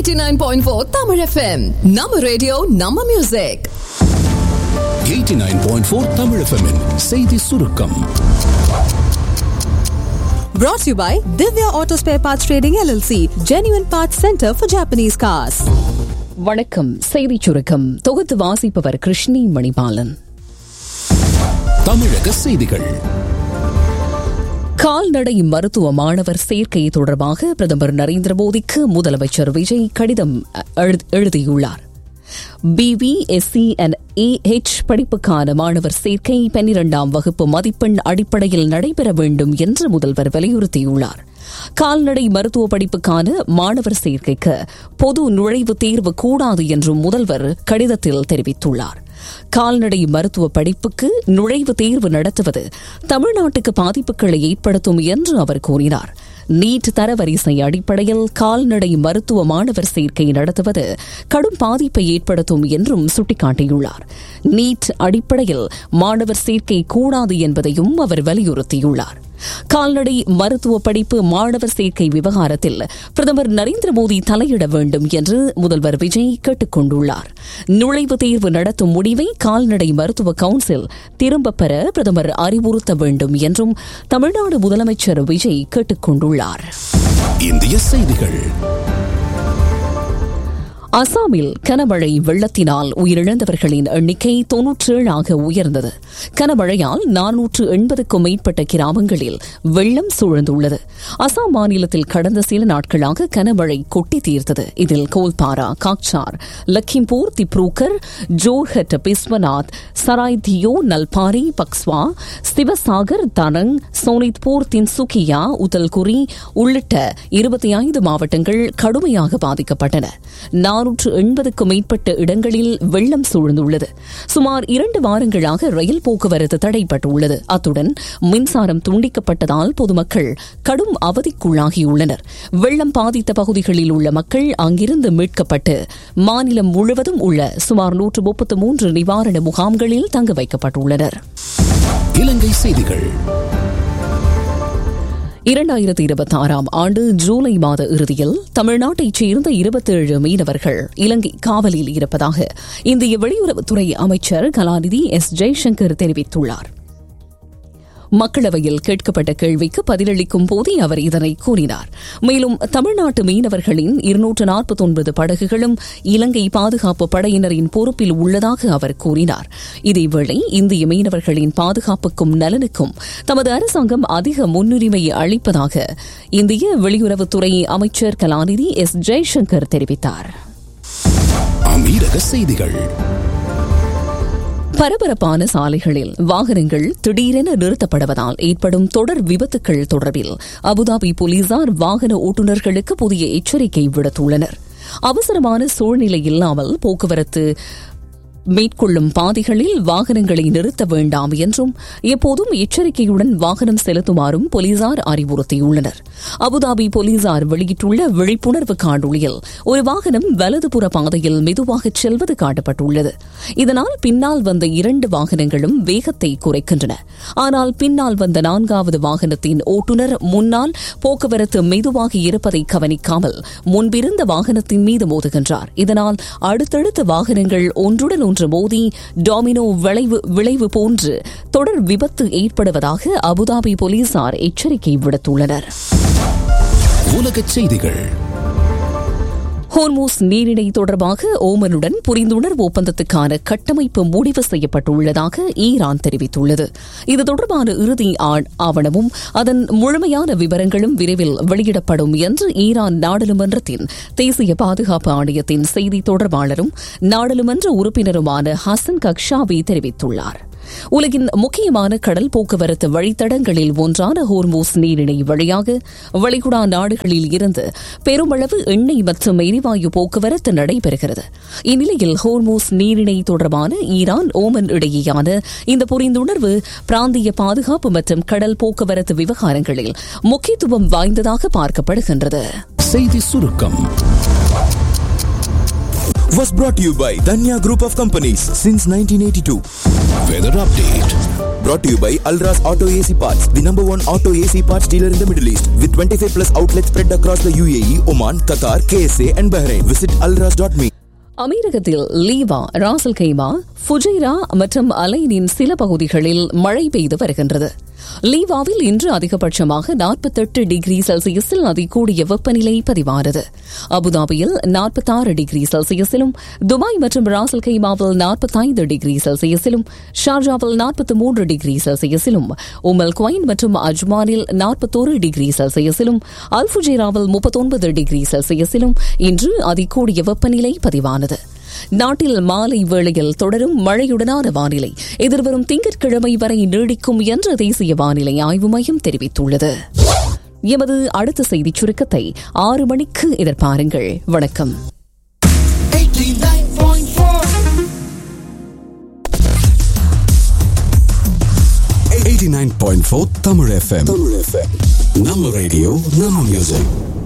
89.4 Tamil FM. நம்ம radio நம்ம music 89.4 Tamil FM -இன் செய்தி சுருக்கம் Brought to you by Divya Auto Spare Parts Trading LLC, Genuine Parts Center for Japanese Cars. வணக்கம் செய்திச் சுருக்கம் தொகுத்து வாசிப்பவர் கிருஷ்ணி மணிபாலன் தமிழக செய்திகள் கால்நடை மருத்துவ மாணவர் சேர்க்கை தொடர்பாக பிரதமர் நரேந்திர மோடிக்கு முதலமைச்சர் விஜய் கடிதம் எழு- எழுதியுள்ளார் பிவிஎஸ்சி அண்ட் ஏஹெச் படிப்புக்கான மாணவர் சேர்க்கை பன்னிரண்டாம் வகுப்பு மதிப்பெண் அடிப்படையில் நடைபெற வேண்டும் என்று முதல்வர் வலியுறுத்தியுள்ளார் கால்நடை மருத்துவ படிப்புக்கான மாணவர் சேர்க்கைக்கு பொது நுழைவுத் தேர்வு கூடாது என்றும் முதல்வர் கடிதத்தில் தெரிவித்துள்ளார் கால்நடை மருத்துவ படிப்புக்கு நுழைவுத் தேர்வு நடத்துவது தமிழ்நாட்டுக்கு பாதிப்புகளை ஏற்படுத்தும் என்று அவர் கூறினார் நீட் தரவரிசை அடிப்படையில் கால்நடை மருத்துவ மாணவர் சேர்க்கை நடத்துவது கடும் பாதிப்பை ஏற்படுத்தும் என்றும் சுட்டிக்காட்டியுள்ளார் நீட் அடிப்படையில் மாணவர் சேர்க்கை கூடாது என்பதையும் அவர் வலியுறுத்தியுள்ளார் கால்நடை மருத்துவ படிப்பு மாணவர் சேர்க்கை விவகாரத்தில் பிரதமர் நரேந்திர மோடி தலையிட வேண்டும் என்று முதல்வர் விஜய் கேட்டுக் கொண்டுள்ளார் நுழைவுத் தேர்வு நடத்தும் முடிவை கால்நடை மருத்துவ கவுன்சில் திரும்பப் பெற பிரதமர் அறிவுறுத்த வேண்டும் என்றும் தமிழ்நாடு முதலமைச்சர் விஜய் கேட்டுக் கொண்டுள்ளார் இந்திய செய்திகள் அசாமில் கனமழை வெள்ளத்தினால் உயிரிழந்தவர்களின் எண்ணிக்கை தொன்னூற்றேழாக உயர்ந்தது கனமழையால் நானூற்று எண்பதுக்கும் மேற்பட்ட கிராமங்களில் வெள்ளம் சூழ்ந்துள்ளது அசாம் மாநிலத்தில் கடந்த சில நாட்களாக கனமழை கொட்டி தீர்த்தது இதில் கோல்பாரா காக்சார் லக்கிம்பூர் திப்ரூகர் ஜோர்ஹட் பிஸ்வநாத் சராய் தியோ நல்பாரி பக்ஸ்வா சிவசாகர் தனங் சோனித்பூர் தின்சுகியா உதல்குரி உள்ளிட்ட இருபத்தி ஐந்து மாவட்டங்கள் கடுமையாக பாதிக்கப்பட்டன நானூற்று எண்பதுக்கும் மேற்பட்ட இடங்களில் வெள்ளம் சூழ்ந்துள்ளது சுமார் இரண்டு வாரங்களாக ரயில் போக்குவரத்து தடைப்பட்டுள்ளது அத்துடன் மின்சாரம் துண்டிக்கப்பட்டதால் பொதுமக்கள் கடும் அவதிக்குள்ளாகியுள்ளனர் வெள்ளம் பாதித்த பகுதிகளில் உள்ள மக்கள் அங்கிருந்து மீட்கப்பட்டு மாநிலம் முழுவதும் உள்ள சுமார் நூற்று முப்பத்து மூன்று நிவாரண முகாம்களில் தங்க வைக்கப்பட்டுள்ளனர் இலங்கை செய்திகள் இரண்டாயிரத்தி இருபத்தி ஆறாம் ஆண்டு ஜூலை மாத இறுதியில் தமிழ்நாட்டைச் சேர்ந்த இருபத்தேழு மீனவர்கள் இலங்கை காவலில் இருப்பதாக இந்திய வெளியுறவுத்துறை அமைச்சர் கலாநிதி எஸ் ஜெய்சங்கர் தெரிவித்துள்ளார் மக்களவையில் கேட்கப்பட்ட கேள்விக்கு பதிலளிக்கும் போதே அவர் இதனை கூறினார் மேலும் தமிழ்நாட்டு மீனவர்களின் இருநூற்று நாற்பத்தொன்பது படகுகளும் இலங்கை பாதுகாப்பு படையினரின் பொறுப்பில் உள்ளதாக அவர் கூறினார் இதேவேளை இந்திய மீனவர்களின் பாதுகாப்புக்கும் நலனுக்கும் தமது அரசாங்கம் அதிக முன்னுரிமை அளிப்பதாக இந்திய வெளியுறவுத்துறை அமைச்சர் கலாநிதி எஸ் ஜெய்சங்கர் தெரிவித்தார் அமீரக செய்திகள் பரபரப்பான சாலைகளில் வாகனங்கள் திடீரென நிறுத்தப்படுவதால் ஏற்படும் தொடர் விபத்துக்கள் தொடர்பில் அபுதாபி போலீசார் வாகன ஓட்டுநர்களுக்கு புதிய எச்சரிக்கை விடுத்துள்ளனர் அவசரமான சூழ்நிலை இல்லாமல் போக்குவரத்து மேற்கொள்ளும் பாதைகளில் வாகனங்களை நிறுத்த வேண்டாம் என்றும் எப்போதும் எச்சரிக்கையுடன் வாகனம் செலுத்துமாறும் போலீசார் அறிவுறுத்தியுள்ளனர் அபுதாபி போலீசார் வெளியிட்டுள்ள விழிப்புணர்வு காணொளியில் ஒரு வாகனம் வலதுபுற பாதையில் மெதுவாக செல்வது காட்டப்பட்டுள்ளது இதனால் பின்னால் வந்த இரண்டு வாகனங்களும் வேகத்தை குறைக்கின்றன ஆனால் பின்னால் வந்த நான்காவது வாகனத்தின் ஓட்டுநர் முன்னால் போக்குவரத்து மெதுவாக இருப்பதை கவனிக்காமல் முன்பிருந்த வாகனத்தின் மீது மோதுகின்றார் இதனால் அடுத்தடுத்த வாகனங்கள் ஒன்றுடன் ஒன்று மோதி டாமினோ விளைவு விளைவு போன்று தொடர் விபத்து ஏற்படுவதாக அபுதாபி போலீசார் எச்சரிக்கை விடுத்துள்ளனர் உலகச் செய்திகள் ஹோர்மூஸ் நீரிணை தொடர்பாக ஓமனுடன் புரிந்துணர்வு ஒப்பந்தத்துக்கான கட்டமைப்பு முடிவு செய்யப்பட்டுள்ளதாக ஈரான் தெரிவித்துள்ளது இது தொடர்பான இறுதி ஆ- ஆவணமும் அதன் முழுமையான விவரங்களும் விரைவில் வெளியிடப்படும் என்று ஈரான் நாடாளுமன்றத்தின் தேசிய பாதுகாப்பு ஆணையத்தின் செய்தி தொடர்பாளரும் நாடாளுமன்ற உறுப்பினருமான ஹசன் கக்ஷாவி தெரிவித்துள்ளார் உலகின் முக்கியமான கடல் போக்குவரத்து வழித்தடங்களில் ஒன்றான ஹோர்மூஸ் நீரிணை வழியாக வளைகுடா நாடுகளில் இருந்து பெருமளவு எண்ணெய் மற்றும் எரிவாயு போக்குவரத்து நடைபெறுகிறது இந்நிலையில் ஹோர்மூஸ் நீரிணை தொடர்பான ஈரான் ஓமன் இடையேயான இந்த புரிந்துணர்வு பிராந்திய பாதுகாப்பு மற்றும் கடல் போக்குவரத்து விவகாரங்களில் முக்கியத்துவம் வாய்ந்ததாக பார்க்கப்படுகின்றது செய்தி சுருக்கம் was brought to you by Danya Group of Companies since 1982. Weather update brought to you by Alras Auto AC Parts, the number one auto AC parts dealer in the Middle East, with 25 plus outlets spread across the UAE, Oman, Qatar, KSA, and Bahrain. Visit alras.me. அமீரகத்தில் Liwa Ras al கைமா Fujairah மற்றும் அலைனின் சில பகுதிகளில் மழை பெய்து வருகின்றது லீவாவில் இன்று அதிகபட்சமாக நாற்பத்தெட்டு டிகிரி செல்சியஸில் அதிகூடிய வெப்பநிலை பதிவானது அபுதாபியில் நாற்பத்தாறு டிகிரி செல்சியஸிலும் துபாய் மற்றும் ராசல் கைமாவில் நாற்பத்தைந்து டிகிரி செல்சியஸிலும் ஷார்ஜாவில் நாற்பத்தி மூன்று டிகிரி செல்சியஸிலும் உமல் குவைன் மற்றும் அஜ்மானில் நாற்பத்தோரு டிகிரி செல்சியஸிலும் அல்புஜேராவில் முப்பத்தொன்பது டிகிரி செல்சியஸிலும் இன்று அதிகூடிய வெப்பநிலை பதிவானது நாட்டில் மாலை வேளையில் தொடரும் மழையுடனான வானிலை எதிர்வரும் திங்கட்கிழமை வரை நீடிக்கும் என்று தேசிய வானிலை ஆய்வு மையம் தெரிவித்துள்ளது எமது அடுத்த செய்திச் சுருக்கத்தை ஆறு மணிக்கு எதிர்பாருங்கள் வணக்கம் 89.4 Tamil FM. Tamil FM. நம்ம ரேடியோ நம்ம மியூசிக்